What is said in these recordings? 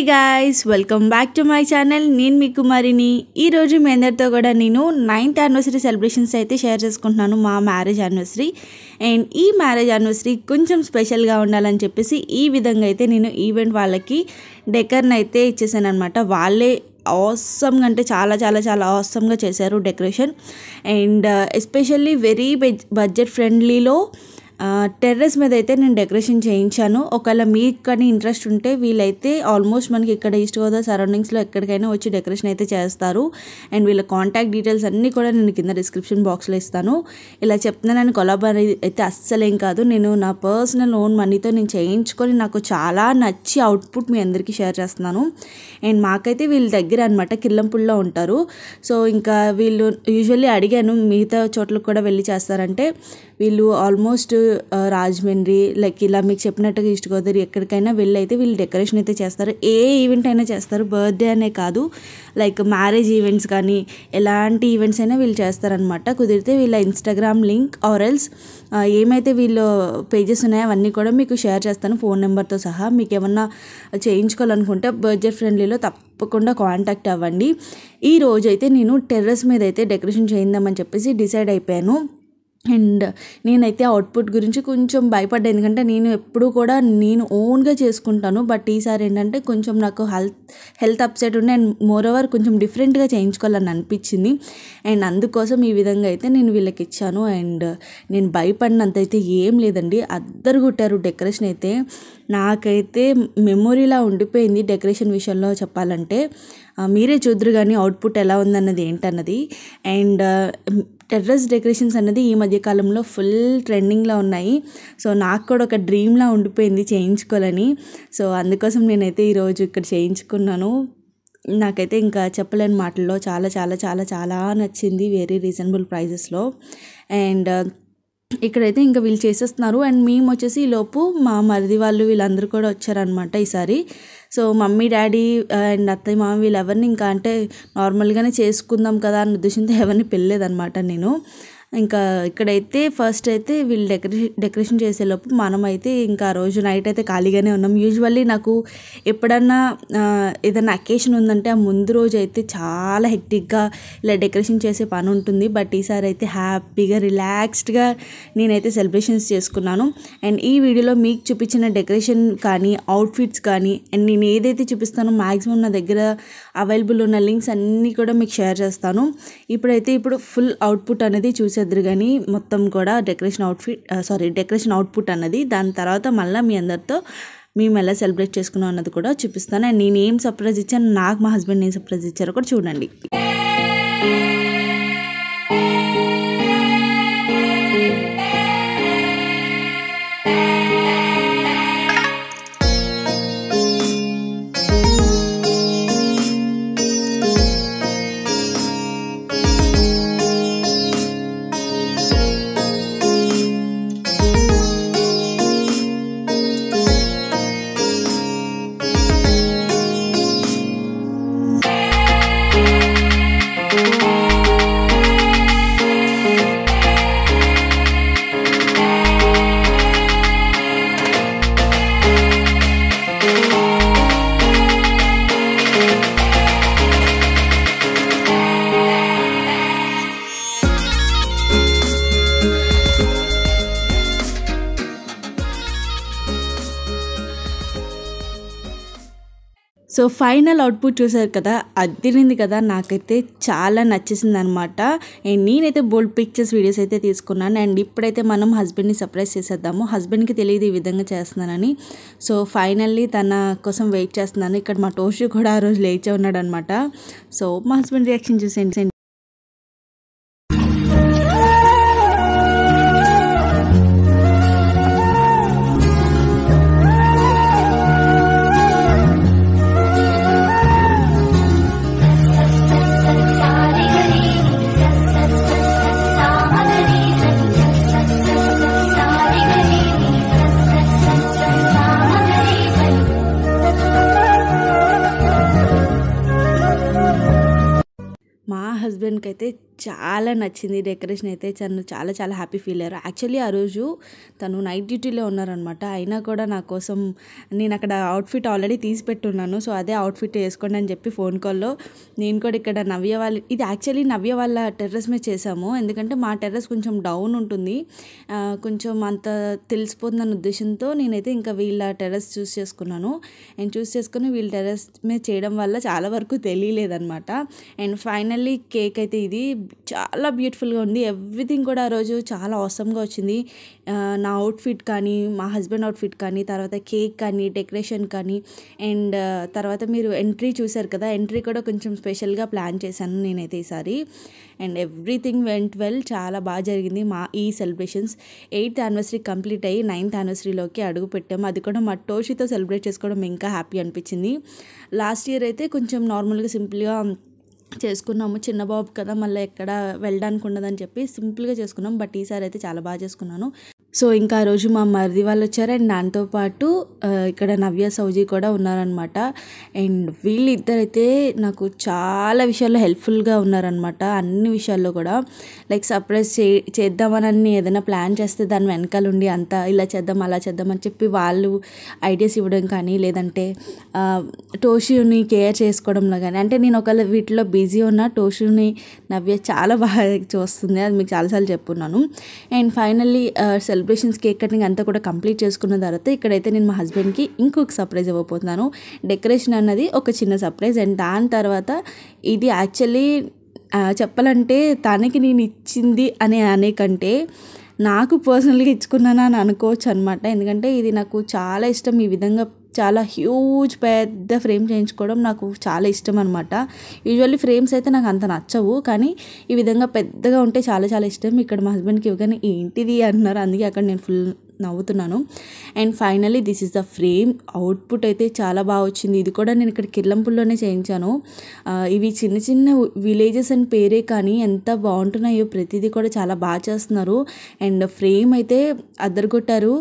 guys welcome back to my channel నేను మీ కుమారిని ఈరోజు మీ అందరితో కూడా నేను నైన్త్ యానివర్సరీ సెలబ్రేషన్స్ అయితే షేర్ చేసుకుంటున్నాను మా మ్యారేజ్ యానివర్సరీ అండ్ ఈ మ్యారేజ్ యానివర్సరీ కొంచెం స్పెషల్గా ఉండాలని చెప్పేసి ఈ విధంగా అయితే నేను ఈవెంట్ వాళ్ళకి డెకర్ని అయితే ఇచ్చేసాను అనమాట వాళ్ళే ఆసమ్గా అంటే చాలా చాలా చాలా ఆసమ్గా చేశారు decoration and especially very budget ఫ్రెండ్లీలో టెర్రస్ మీద అయితే నేను డెకరేషన్ చేయించాను ఒకవేళ మీకు కానీ ఇంట్రెస్ట్ ఉంటే వీళ్ళైతే ఆల్మోస్ట్ మనకి ఇక్కడ ఈస్ట్ గోదావరి సరౌండింగ్స్లో ఎక్కడికైనా వచ్చి డెకరేషన్ అయితే చేస్తారు అండ్ వీళ్ళ కాంటాక్ట్ డీటెయిల్స్ అన్నీ కూడా నేను కింద డిస్క్రిప్షన్ బాక్స్లో ఇస్తాను ఇలా చెప్తున్నాను కొలాబ్ అనేది అయితే అస్సలేం కాదు నేను నా పర్సనల్ ఓన్ మనీతో నేను చేయించుకొని నాకు చాలా నచ్చి అవుట్పుట్ మీ అందరికీ షేర్ చేస్తున్నాను అండ్ మాకైతే వీళ్ళ దగ్గర అనమాట కిల్లంపుల్లో ఉంటారు సో ఇంకా వీళ్ళు యూజువల్లీ అడిగాను మిగతా చోట్లకు కూడా వెళ్ళి చేస్తారంటే వీళ్ళు ఆల్మోస్ట్ రాజమండ్రి లైక్ ఇలా మీకు చెప్పినట్టుగా ఈస్ట్ గోదావరి ఎక్కడికైనా వెళ్ళి అయితే వీళ్ళు డెకరేషన్ అయితే చేస్తారు ఏ ఈవెంట్ అయినా చేస్తారు బర్త్డే అనే కాదు లైక్ మ్యారేజ్ ఈవెంట్స్ కానీ ఎలాంటి ఈవెంట్స్ అయినా వీళ్ళు చేస్తారనమాట కుదిరితే వీళ్ళ ఇన్స్టాగ్రామ్ లింక్ ఆర్ఎల్స్ ఏమైతే వీళ్ళు పేజెస్ ఉన్నాయో అవన్నీ కూడా మీకు షేర్ చేస్తాను ఫోన్ నెంబర్తో సహా మీకు ఏమన్నా చేయించుకోవాలనుకుంటే బడ్జెట్ ఫ్రెండ్లీలో తప్పకుండా కాంటాక్ట్ అవ్వండి ఈ రోజు అయితే నేను టెర్రస్ మీద అయితే డెకరేషన్ చేయిందామని చెప్పేసి డిసైడ్ అయిపోయాను అండ్ నేనైతే అవుట్పుట్ గురించి కొంచెం భయపడ్డా ఎందుకంటే నేను ఎప్పుడూ కూడా నేను ఓన్గా చేసుకుంటాను బట్ ఈసారి ఏంటంటే కొంచెం నాకు హెల్త్ హెల్త్ అప్సెట్ ఉండి అండ్ మోర్ ఓవర్ కొంచెం డిఫరెంట్గా చేయించుకోవాలని అనిపించింది అండ్ అందుకోసం ఈ విధంగా అయితే నేను వీళ్ళకి ఇచ్చాను అండ్ నేను భయపడినంత అయితే ఏం లేదండి అద్దరు కొట్టారు డెకరేషన్ అయితే నాకైతే మెమొరీలా ఉండిపోయింది డెకరేషన్ విషయంలో చెప్పాలంటే మీరే చూద్దరు కానీ అవుట్పుట్ ఎలా ఉందన్నది ఏంటన్నది అండ్ టెర్రస్ డెకరేషన్స్ అనేది ఈ మధ్య కాలంలో ఫుల్ ట్రెండింగ్లో ఉన్నాయి సో నాకు కూడా ఒక డ్రీమ్లా ఉండిపోయింది చేయించుకోవాలని సో అందుకోసం నేనైతే ఈరోజు ఇక్కడ చేయించుకున్నాను నాకైతే ఇంకా చెప్పలేని మాటల్లో చాలా చాలా చాలా చాలా నచ్చింది వెరీ రీజనబుల్ ప్రైజెస్లో అండ్ ఇక్కడైతే ఇంకా వీళ్ళు చేసేస్తున్నారు అండ్ మేము వచ్చేసి ఈ లోపు మా మరిది వాళ్ళు వీళ్ళందరూ కూడా వచ్చారనమాట ఈసారి సో మమ్మీ డాడీ అండ్ అత్తయ్య మామ వీళ్ళెవరిని ఇంకా అంటే నార్మల్గానే చేసుకుందాం కదా అన్న ఉద్దేశంతో ఎవరిని పెళ్ళలేదనమాట నేను ఇంకా ఇక్కడైతే ఫస్ట్ అయితే వీళ్ళు డెకరేషన్ డెకరేషన్ చేసేలోపు మనం అయితే ఇంకా ఆ రోజు నైట్ అయితే ఖాళీగానే ఉన్నాం యూజువల్లీ నాకు ఎప్పుడన్నా ఏదైనా అకేషన్ ఉందంటే ఆ ముందు రోజు అయితే చాలా హెక్టిక్గా ఇలా డెకరేషన్ చేసే పని ఉంటుంది బట్ ఈసారి అయితే హ్యాపీగా రిలాక్స్డ్గా నేనైతే సెలబ్రేషన్స్ చేసుకున్నాను అండ్ ఈ వీడియోలో మీకు చూపించిన డెకరేషన్ కానీ అవుట్ఫిట్స్ కానీ అండ్ నేను ఏదైతే చూపిస్తానో మ్యాక్సిమం నా దగ్గర అవైలబుల్ ఉన్న లింక్స్ అన్నీ కూడా మీకు షేర్ చేస్తాను ఇప్పుడైతే ఇప్పుడు ఫుల్ అవుట్పుట్ అనేది చూసే చేద్దరు కానీ మొత్తం కూడా decoration outfit sorry decoration output అన్నది దాని తర్వాత మళ్ళీ మీ అందరితో మేము ఎలా సెలబ్రేట్ చేసుకున్నాం అన్నది కూడా చూపిస్తాను అండ్ నేను ఏం సర్ప్రైజ్ ఇచ్చాను నాకు మా హస్బెండ్ ఏం సర్ప్రైజ్ ఇచ్చారో కూడా చూడండి సో ఫైనల్ అవుట్పుట్ చూసారు కదా అదిరింది కదా నాకైతే చాలా నచ్చేసింది అనమాట అండ్ నేనైతే బోల్డ్ పిక్చర్స్ వీడియోస్ అయితే తీసుకున్నాను అండ్ ఇప్పుడైతే మనం హస్బెండ్ని సర్ప్రైజ్ చేసేద్దాము హస్బెండ్కి తెలియదు ఈ విధంగా చేస్తున్నానని సో ఫైనల్లీ తన కోసం వెయిట్ చేస్తున్నాను ఇక్కడ మా టోషి కూడా ఆ రోజు లేచే ఉన్నాడు అనమాట సో మా హస్బెండ్ రియాక్షన్ చూసేయండి హస్బెండ్కి అయితే చాలా నచ్చింది డెకరేషన్ అయితే తను చాలా చాలా హ్యాపీ ఫీల్ అయ్యారు యాక్చువల్లీ ఆ రోజు తను నైట్ డ్యూటీలో ఉన్నారనమాట అయినా కూడా నా కోసం నేను అక్కడ అవుట్ఫిట్ ఆల్రెడీ తీసి పెట్టున్నాను సో అదే అవుట్ఫిట్ వేసుకోండి అని చెప్పి ఫోన్ కాల్లో నేను కూడా ఇక్కడ నవ్య వాళ్ళ ఇది యాక్చువల్లీ నవ్య వాళ్ళ టెర్రస్ మీద చేసాము ఎందుకంటే మా టెర్రస్ కొంచెం డౌన్ ఉంటుంది ఆ, కొంచెం అంత తెలిసిపోతుందన్న ఉద్దేశంతో నేనైతే ఇంకా వీళ్ళ టెర్రస్ చూస్ చేసుకున్నాను అండ్ చూస్ చేసుకుని వీళ్ళ టెర్రస్ మీద చేయడం వల్ల చాలా వరకు తెలియలేదన్నమాట అండ్ ఫైనల్లీ కేక్ అయితే ఇది చాలా బ్యూటిఫుల్గా ఉంది ఎవ్రీథింగ్ కూడా ఆ రోజు చాలా అవసరంగా వచ్చింది ఆ, నా అవుట్ఫిట్ కానీ మా హస్బెండ్ అవుట్ఫిట్ కానీ తర్వాత కేక్ కానీ డెకరేషన్ కానీ అండ్ తర్వాత మీరు ఎంట్రీ చూసారు కదా ఎంట్రీ కూడా కొంచెం స్పెషల్గా ప్లాన్ చేశాను నేనైతే ఈసారి అండ్ ఎవ్రీథింగ్ వెంట్ వెల్ చాలా బాగా జరిగింది మా ఈ సెలబ్రేషన్స్ ఎయిత్ యానివర్సరీ కంప్లీట్ అయ్యి నైన్త్ యానివర్సరీలోకి అడుగు పెట్టాము అది కూడా మా టోషితో సెలబ్రేట్ చేసుకోవడం ఇంకా హ్యాపీ అనిపించింది లాస్ట్ ఇయర్ అయితే కొంచెం నార్మల్గా సింపుల్గా చేసుకున్నాము చిన్న బాబు కదా మళ్ళీ ఎక్కడ వెళ్ళడానికి ఉండదని చెప్పి సింపుల్గా చేసుకున్నాం బట్ ఈసారి అయితే చాలా బాగా చేసుకున్నాను సో ఇంకా ఆ రోజు మా మరిది వాళ్ళు వచ్చారు అండ్ దాంతోపాటు ఆ, ఇక్కడ నవ్య సౌజీ కూడా ఉన్నారనమాట అండ్ వీళ్ళిద్దరైతే నాకు చాలా విషయాల్లో హెల్ప్ఫుల్గా ఉన్నారనమాట అన్ని విషయాల్లో కూడా లైక్ సర్ప్రైజ్ చే చేద్దామని ఏదైనా ప్లాన్ చేస్తే దాని వెనకాల ఉండి అంతా ఇలా చేద్దాం అలా చేద్దాం అని చెప్పి వాళ్ళు ఐడియాస్ ఇవ్వడం కానీ లేదంటే ఆ, టోషిని కేర్ చేసుకోవడంలో కానీ అంటే నేను ఒకవేళ వీటిలో బిజీ ఉన్న టోషిని నవ్య చాలా బాగా చూస్తుంది అది మీకు చాలాసార్లు చెప్పున్నాను and finally celebrations cake cutting అంతా కూడా కంప్లీట్ చేసుకున్న తర్వాత ఇక్కడైతే నేను మా హస్బెండ్కి ఇంకొక సర్ప్రైజ్ ఇవ్వబోతున్నాను డెకరేషన్ అన్నది ఒక చిన్న సర్ప్రైజ్ అండ్ దాని తర్వాత ఇది యాక్చువల్లీ చెప్పాలంటే తనకి నేను ఇచ్చింది అని అనే కంటే నాకు పర్సనల్గా ఇచ్చుకున్నానా అని అనుకోవచ్చు అనమాట ఎందుకంటే ఇది నాకు చాలా ఇష్టం ఈ విధంగా చాలా హ్యూజ్ పెద్ద ఫ్రేమ్ చేయించుకోవడం నాకు చాలా ఇష్టం అనమాట యూజువల్లీ ఫ్రేమ్స్ అయితే నాకు అంత నచ్చవు కానీ ఈ విధంగా పెద్దగా ఉంటే చాలా చాలా ఇష్టం ఇక్కడ మా హస్బెండ్కి ఇవ్వగానే ఏంటిది అంటున్నారు అందుకే అక్కడ నేను ఫుల్ నవ్వుతున్నాను and finally this is the frame output అయితే చాలా బాగా వచ్చింది ఇది కూడా నేను ఇక్కడ కిర్లంపూల్లోనే చేయించాను ఆ, ఇవి చిన్న చిన్న విలేజెస్ అని పేరే కానీ ఎంత బాగుంటున్నాయో ప్రతిదీ కూడా చాలా బాగా చేస్తున్నారు అండ్ ఫ్రేమ్ అయితే అద్దరుగొట్టారు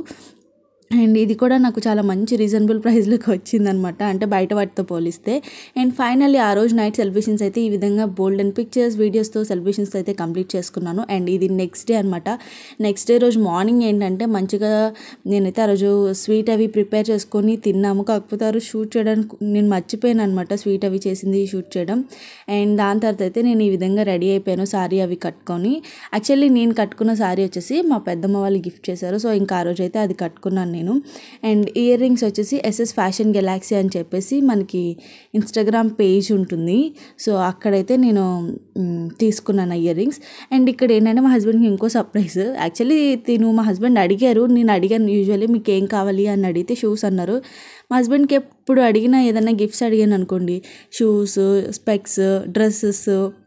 అండ్ ఇది కూడా నాకు చాలా మంచి రీజనబుల్ ప్రైస్లోకి వచ్చిందనమాట అంటే బయట వాటితో పోలిస్తే అండ్ ఫైనల్లీ ఆ రోజు నైట్ సెలబ్రేషన్స్ అయితే ఈ విధంగా బోల్డ్ అండ్ పిక్చర్స్ వీడియోస్తో సెలబ్రేషన్స్ అయితే కంప్లీట్ చేసుకున్నాను అండ్ ఇది నెక్స్ట్ డే అనమాట నెక్స్ట్ డే రోజు మార్నింగ్ ఏంటంటే మంచిగా నేనైతే ఆ రోజు స్వీట్ అవి ప్రిపేర్ చేసుకొని తిన్నాము కాకపోతే ఆ రోజు షూట్ చేయడానికి నేను మర్చిపోయాను అనమాట స్వీట్ అవి చేసింది షూట్ చేయడం అండ్ దాని తర్వాత అయితే నేను ఈ విధంగా రెడీ అయిపోయాను సారీ అవి కట్టుకొని యాక్చువల్లీ నేను కట్టుకున్న సారీ వచ్చేసి మా పెద్దమ్మ వాళ్ళు గిఫ్ట్ చేశారు సో ఇంకా ఆ రోజు అయితే అది కట్టుకున్నాను నేను అండ్ ఇయర్ రింగ్స్ వచ్చేసి ఎస్ఎస్ ఫ్యాషన్ గెలాక్సీ అని చెప్పేసి మనకి ఇన్స్టాగ్రామ్ పేజ్ ఉంటుంది సో అక్కడైతే నేను మ్, తీసుకున్నాను ఇయర్ రింగ్స్ అండ్ ఇక్కడ ఏంటంటే మా హస్బెండ్కి ఇంకో సర్ప్రైజ్ యాక్చువల్లీ తిను మా హస్బెండ్ అడిగారు నేను అడిగాను యూజువల్లీ మీకు ఏం కావాలి అని అడిగితే షూస్ అన్నారు మా హస్బెండ్కి ఎప్పుడు అడిగినా ఏదైనా గిఫ్ట్స్ అడిగాను అనుకోండి షూస్ స్పెక్స్ డ్రెస్సెస్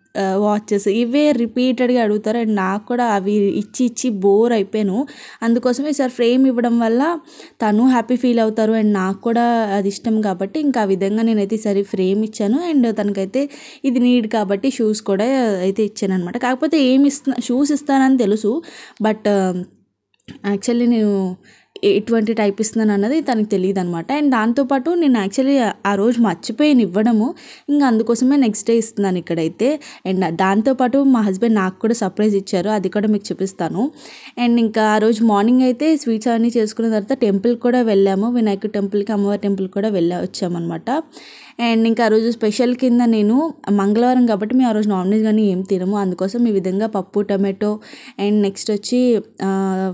వాచెస్ ఇవే రిపీటెడ్గా అడుగుతారు అండ్ నాకు కూడా అవి ఇచ్చి ఇచ్చి బోర్ అయిపోయాను అందుకోసమే ఈసారి ఫ్రేమ్ ఇవ్వడం వల్ల తను హ్యాపీ ఫీల్ అవుతారు అండ్ నాకు కూడా అది ఇష్టం కాబట్టి ఇంకా ఆ విధంగా నేనైతే ఈసారి ఫ్రేమ్ ఇచ్చాను అండ్ తనకైతే ఇది నీడ్ కాబట్టి షూస్ కూడా అయితే ఇచ్చాను అనమాట కాకపోతే ఏమి ఇస్తున్నా షూస్ ఇస్తానని తెలుసు బట్ యాక్చువల్లీ నేను ఎటువంటి టైప్ ఇస్తున్నాను అన్నది తనకు తెలియదు అనమాట అండ్ దాంతోపాటు నేను యాక్చువల్లీ ఆ రోజు మర్చిపోయాను ఇవ్వడము ఇంకా అందుకోసమే నెక్స్ట్ డే ఇస్తున్నాను ఇక్కడైతే అండ్ దాంతోపాటు మా హస్బెండ్ నాకు కూడా సర్ప్రైజ్ ఇచ్చారు అది కూడా మీకు చూపిస్తాను అండ్ ఇంకా ఆ రోజు మార్నింగ్ అయితే స్వీట్స్ అవన్నీ చేసుకున్న తర్వాత టెంపుల్ కూడా వెళ్ళాము వినాయక టెంపుల్కి అమ్మవారి టెంపుల్ కూడా వెళ్ళా వచ్చామన్నమాట అండ్ ఇంకా ఆ రోజు స్పెషల్ కింద నేను మంగళవారం కాబట్టి మేము ఆ రోజు నాన్ వెజ్ కానీ ఏం తినము అందుకోసం ఈ విధంగా పప్పు టమాటో అండ్ నెక్స్ట్ వచ్చి ఆ,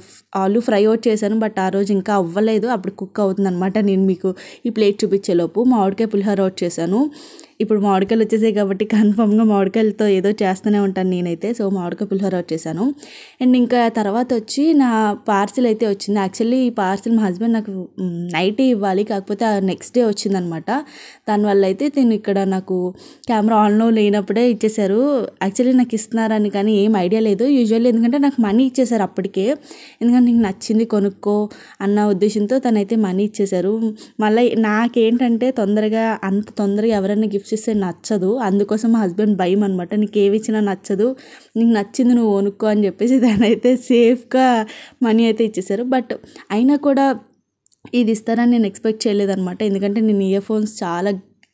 ఆలు ఫ్రై అవుట్ చేశాను బట్ ఆ రోజు ఇంకా అవ్వలేదు అప్పుడు కుక్ అవుతుంది అనమాట నేను మీకు ఈ ప్లేట్ చూపించేలోపు మామిడికాయ పులిహోర అవుట్ చేశాను ఇప్పుడు మామిడికాయలు వచ్చేసాయి కాబట్టి కన్ఫామ్గా మామిడికాయలతో ఏదో చేస్తూనే ఉంటాను నేనైతే సో మామిడికాయ పులిహోర వచ్చేసాను అండ్ ఇంకా తర్వాత వచ్చి నా పార్సిల్ అయితే వచ్చింది యాక్చువల్లీ ఈ పార్సిల్ మా హస్బెండ్ నాకు నైటే ఇవ్వాలి కాకపోతే ఆ నెక్స్ట్ డే వచ్చిందనమాట దానివల్ల అయితే నేను ఇక్కడ నాకు కెమెరా ఆన్లో లేనప్పుడే ఇచ్చేసారు యాక్చువల్లీ నాకు ఇస్తున్నారని కానీ ఏం ఐడియా లేదు యూజువల్లీ ఎందుకంటే నాకు మనీ ఇచ్చేసారు అప్పటికే ఎందుకంటే నీకు నచ్చింది కొనుక్కో అన్న ఉద్దేశంతో తనైతే మనీ ఇచ్చేసారు మళ్ళీ నాకేంటంటే తొందరగా అంత తొందరగా ఎవరైనా గిఫ్ట్స్ ఇస్తే నచ్చదు అందుకోసం మా హస్బెండ్ భయం అనమాట నీకు ఏవి ఇచ్చినా నచ్చదు నీకు నచ్చింది నువ్వు కొనుక్కో అని చెప్పేసి దానైతే సేఫ్గా మనీ అయితే ఇచ్చేసారు బట్ అయినా కూడా ఇది ఇస్తారని నేను ఎక్స్పెక్ట్ చేయలేదన్నమాట ఎందుకంటే నేను ఇయర్ ఫోన్స్ చాలా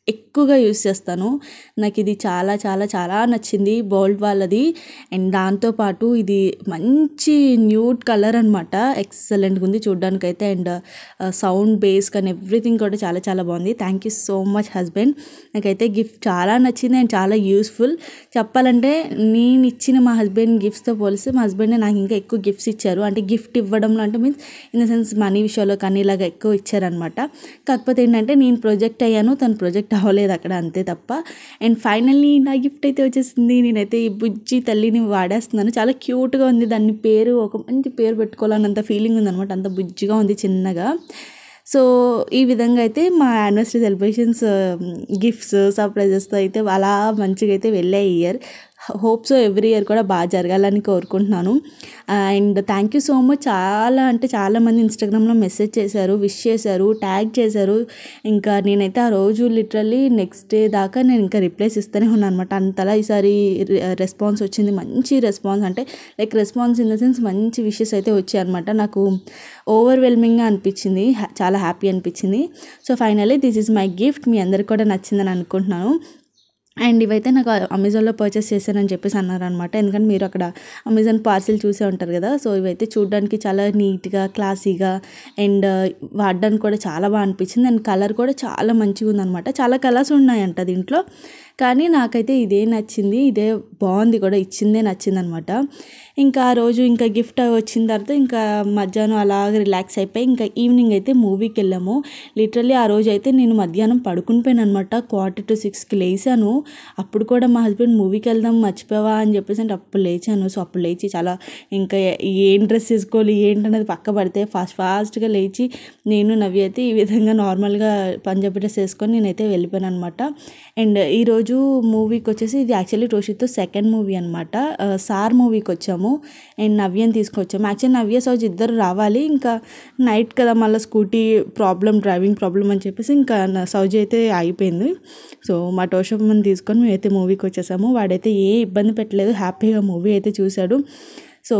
ఎక్కువగా యూస్ చేస్తాను నాకు ఇది చాలా చాలా చాలా నచ్చింది బోల్డ్ వాళ్ళది అండ్ దాంతోపాటు ఇది మంచి న్యూడ్ కలర్ అనమాట ఎక్సలెంట్గా ఉంది చూడ్డానికైతే అండ్ సౌండ్ బేస్ కానీ ఎవ్రీథింగ్ కూడా చాలా చాలా బాగుంది thank you so much husband నాకైతే గిఫ్ట్ చాలా నచ్చింది అండ్ చాలా యూస్ఫుల్ చెప్పాలంటే నేను ఇచ్చిన మా హస్బెండ్ గిఫ్ట్స్తో పోలిస్తే మా హస్బెండ్ నాకు ఇంకా ఎక్కువ గిఫ్ట్స్ ఇచ్చారు అంటే గిఫ్ట్ ఇవ్వడంలో అంటే means in the sense money విషయంలో కానీ ఇలాగ ఎక్కువ ఇచ్చారనమాట కాకపోతే ఏంటంటే నేను ప్రొజెక్ట్ అయ్యాను తను ప్రొజెక్ట్ అవ్వలేదు అక్కడ అంతే తప్ప అండ్ ఫైనల్లీ నా గిఫ్ట్ అయితే వచ్చేసింది నేనైతే ఈ బుజ్జి తల్లిని వాడేస్తున్నాను చాలా క్యూట్గా ఉంది దాని పేరు ఒక మంచి పేరు పెట్టుకోవాలన్నంత ఫీలింగ్ ఉందన్నమాట అంత బుజ్జిగా ఉంది చిన్నగా సో ఈ విధంగా అయితే మా యానివర్సరీ సెలబ్రేషన్స్ గిఫ్ట్స్ సర్ప్రైజెస్తో అయితే అలా మంచిగా అయితే వెళ్ళే ఇయర్ హోప్స్ ఎవ్రీ ఇయర్ కూడా బాగా జరగాలని కోరుకుంటున్నాను and thank you so much చాలా అంటే చాలామంది ఇన్స్టాగ్రామ్లో మెసేజ్ చేశారు విష్ చేశారు ట్యాగ్ చేశారు ఇంకా నేనైతే ఆ రోజు లిటరల్లీ నెక్స్ట్ డే దాకా నేను ఇంకా రిప్లైస్ ఇస్తూనే ఉన్నాను అనమాట అంతలా ఈసారి రెస్పాన్స్ వచ్చింది మంచి రెస్పాన్స్ అంటే like response in the sense మంచి విషెస్ అయితే వచ్చాయి అనమాట నాకు ఓవర్వెల్మింగ్గా అనిపించింది హ్యా- చాలా హ్యాపీ అనిపించింది so finally this is my gift మీ అందరికి కూడా నచ్చిందని అనుకుంటున్నాను అండ్ ఇవైతే నాకు అమెజాన్లో పర్చేస్ చేశానని చెప్పేసి అన్నారనమాట ఎందుకంటే మీరు అక్కడ అమెజాన్ పార్సిల్ చూసే ఉంటారు కదా సో ఇవైతే చూడడానికి చాలా నీట్గా క్లాసీగా అండ్ వాడడానికి కూడా చాలా బాగా అనిపించింది అండ్ కలర్ కూడా చాలా మంచిగా ఉందన్నమాట చాలా కలర్స్ ఉన్నాయంట దీంట్లో కానీ నాకైతే ఇదే నచ్చింది ఇదే బాగుంది కూడా ఇచ్చిందే నచ్చింది అనమాట ఇంకా ఆ రోజు ఇంకా గిఫ్ట్ వచ్చిన తర్వాత ఇంకా మధ్యాహ్నం అలాగ రిలాక్స్ అయిపోయి ఇంకా ఈవినింగ్ అయితే మూవీకి వెళ్ళాము లిటరల్లీ ఆ రోజు అయితే నేను మధ్యాహ్నం పడుకుని పోయాను అనమాట క్వార్టర్ టు సిక్స్కి లేచాను అప్పుడు కూడా మా హస్బెండ్ మూవీకి వెళ్దాం మర్చిపోవా అని చెప్పేసి అంటే అప్పుడు లేచాను సో అప్పుడు లేచి చాలా ఇంకా ఏం డ్రెస్ వేసుకోవాలి ఏంటనేది పక్క పడితే ఫాస్ట్ ఫాస్ట్గా లేచి నేను నవ్వి అయితే ఈ విధంగా నార్మల్గా పంజాబీ డ్రెస్ వేసుకొని నేనైతే వెళ్ళిపోయాను అనమాట అండ్ ఈరోజు మూవీకి వచ్చేసి ఇది యాక్చువల్లీ రోషిత్తో సెకండ్ మూవీ అనమాట సార్ మూవీకి వచ్చాము అండ్ నవ్యని తీసుకొచ్చాము యాక్చువల్లీ నవ్య సౌజ్ ఇద్దరు రావాలి ఇంకా నైట్ కదా మళ్ళీ స్కూటీ ప్రాబ్లం డ్రైవింగ్ ప్రాబ్లం అని చెప్పేసి ఇంకా నా సౌజీ అయితే అయిపోయింది సో మా టోషమ్మని తీసుకొని మేమైతే మూవీకి వచ్చేసాము వాడైతే ఏ ఇబ్బంది పెట్టలేదు హ్యాపీగా మూవీ అయితే చూశాడు సో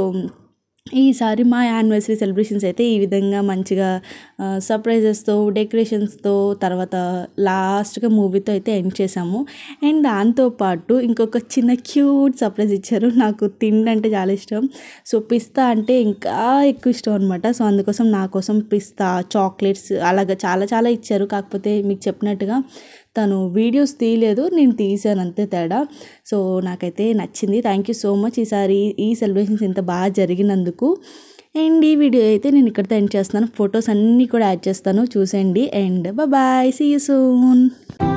ఈసారి మా యానివర్సరీ సెలబ్రేషన్స్ అయితే ఈ విధంగా మంచిగా సర్ప్రైజెస్తో డెకరేషన్స్తో తర్వాత లాస్ట్గా మూవీతో అయితే ఎండ్ చేసాము అండ్ దాంతోపాటు ఇంకొక చిన్న క్యూట్ సర్ప్రైజ్ ఇచ్చారు నాకు తిండంటే చాలా ఇష్టం సో పిస్తా అంటే ఇంకా ఎక్కువ ఇష్టం అనమాట సో అందుకోసం నా కోసం పిస్తా చాక్లెట్స్ అలాగా చాలా చాలా ఇచ్చారు కాకపోతే మీకు చెప్పినట్టుగా తను వీడియోస్ తీయలేదు నేను తీసాను అంతే తేడా సో నాకైతే నచ్చింది థ్యాంక్ యూ సో మచ్ ఈసారి ఈ సెలబ్రేషన్స్ ఇంత బాగా జరిగినందుకు అండ్ ఈ వీడియో అయితే నేను ఇక్కడితో ఎండ్ చేస్తున్నాను ఫొటోస్ అన్నీ కూడా యాడ్ చేస్తాను చూసేయండి and bye see you soon